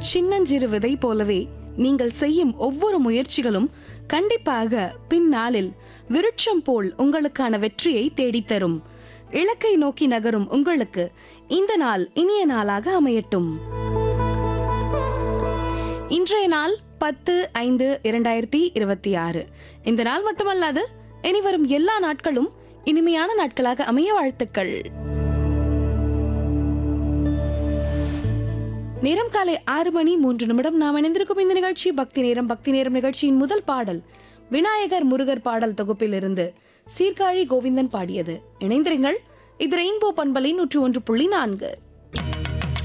சின்னஞ்சிறு விதை போலவே நீங்கள் செய்யும் ஒவ்வொரு முயற்சிகளும் கண்டிப்பாக பின்னாளில் விருட்சம் போல் உங்களுக்கான வெற்றியை தேடித்தரும் இலக்கை நோக்கி நகரும் உங்களுக்கு இந்த நாள் இனிய நாளாக அமையட்டும் இன்றைய நாள் பத்து ஐந்து இரண்டாயிரத்தி இருபத்தி ஆறு இந்த நாள் மட்டுமல்லாது இனிவரும் எல்லா நாட்களும் இனிமையான நாட்களாக அமைய வாழ்த்துக்கள் நேரம் காலை ஆறு மணி மூன்று நிமிடம் நாம் இணைந்திருக்கும் இந்த நிகழ்ச்சி பக்தி நேரம் பக்தி நேரம் நிகழ்ச்சியின் முதல் பாடல் விநாயகர் முருகர் பாடல் தொகுப்பில் இருந்து சீர்காழி கோவிந்தன் பாடியது இணைந்திருங்கள் இது ரெயின்போ பண்பலை நூற்றி ஒன்று புள்ளி நான்கு